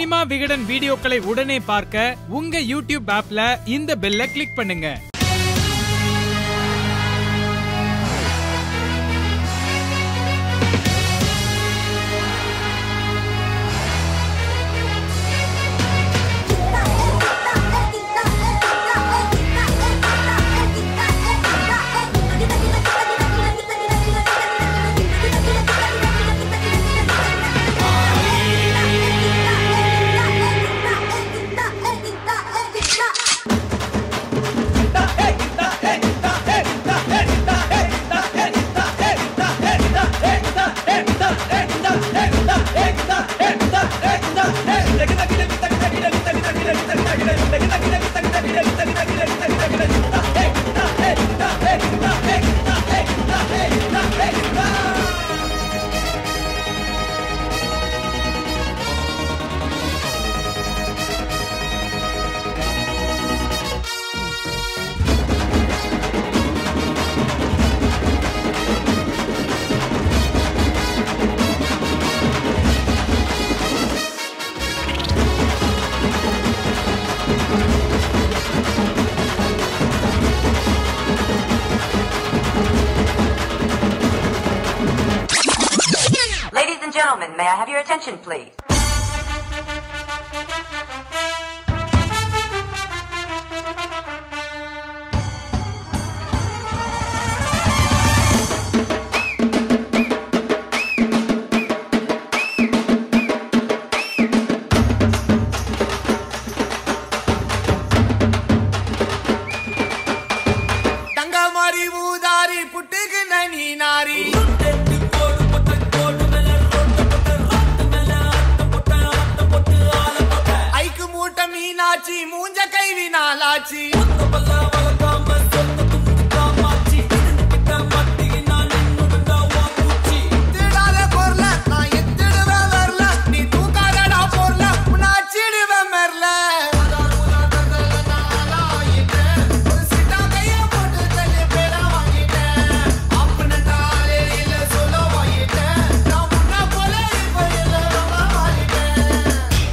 Cinema Vikatan வீடியோக்களை உடனே பார்க்க உங்க யூடியூப் ஆப்ல இந்த பெல்ல கிளிக் பண்ணுங்க Ladies and gentlemen, may I have your attention, please? தங்க மாறி ஊதாரி புட்டுக்கு நனி நாரி ஐக்கு மூட்டை மீனாச்சி மூஞ்ச கைவி நாளாச்சி திடாத பொருள நான் எத்திடுவேன் வரல நீ தூக்காதடா பொருள உன்னாச்சிடுவேன் மெர்ல ஒரு சிட்டா கைய போட்டு தள்ளி பேரா வாங்கிட்டேன் அப்பனட்டாலே இல்ல சொல்ல வாங்கிட்டேன் நான் முன்ன போல இப்ப இல்ல ரொம்ப மாறிட்டேன்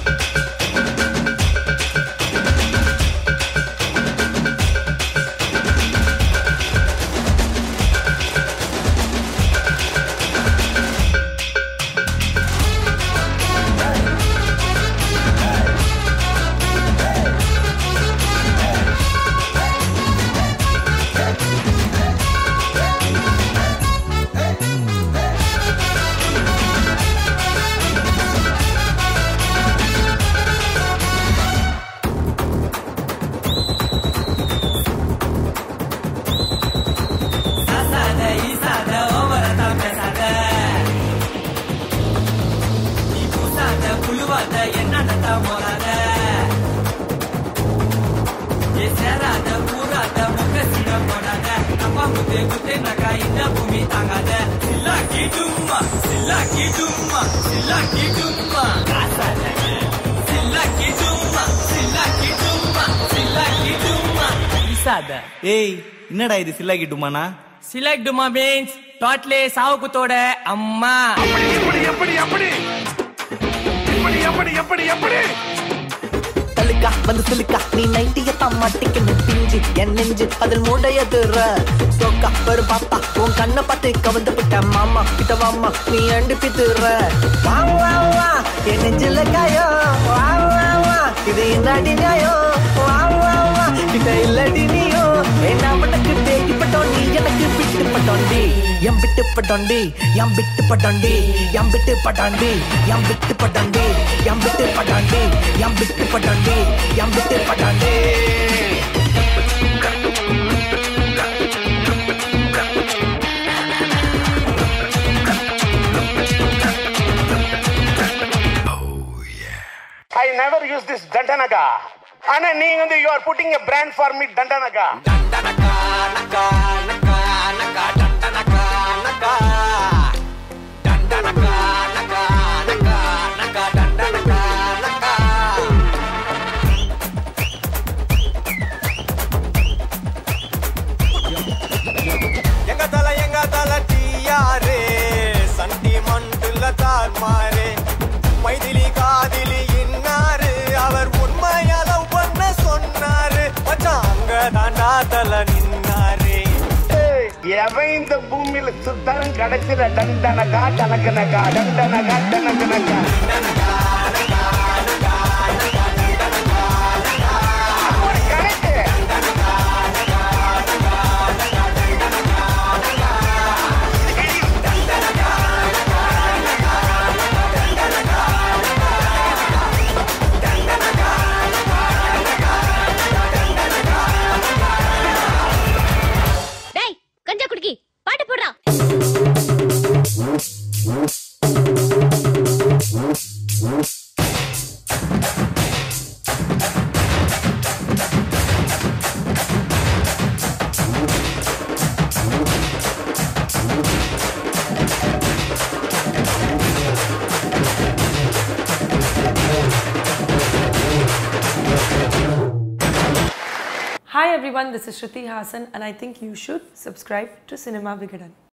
ஏய் என்னடா இது சில்லாக்கிட்டுமாண்ணா சிலக் டுமா மீன்ஸ் டாட்லே சாவுக்குத்தோட அம்மா தலுக்கா வந்து சிலுக்கா நீ நைட்டியத்தான் மாட்டிக்கணும் பிஞ்சு என் நெஞ்சு அதில் மூடையதுற சோக்கா ஒரு பாப்பா உன் கண்ணை பார்த்து கவந்து விட்ட மாமா கிட்ட வாமா நீ அண்டு பித்துற வா வா வா என் நெஞ்சில காயோ வா வா வா இது என்னடி நியாயம் வா வா வா கிட்ட இல்லடி நீயோ என்ன உனக்கு தேடிப்பட்டோம் நீ எனக்கு விட்டு பட்டோண்டி எம் விட்டு பட்டோண்டி எம் விட்டு பட்டோண்டி எம் விட்டு பட்டாண்டி எம் விட்டு பட்டாண்டி எம் விட்டு பட்டாண்டி எம் விட்டு பட்டாண்டி எம் விட்டு பட்டாண்டி I never use this Dandanaga. ஆனா நீங்க வந்து you are putting a brand for me Dandanaga. எங்க தல எங்க தல டியாரே சண்டி மண்டுல தார் மாறே மைதிலி காதிலி இன்னா பக்கத்துல நின்னாரே ஏய், எவன் இந்த பூமியில சுத்தாலும் கடைசியில டண்டனகா டனக்கனகா டண்டனகா டனக்கனகா அது ஒரு கணக்கு டேய் கஞ்சா குடிக்கி பாட்டு போடுறா Hi everyone, this is Shruti Hassan and I think you should subscribe to Cinema Vigadan.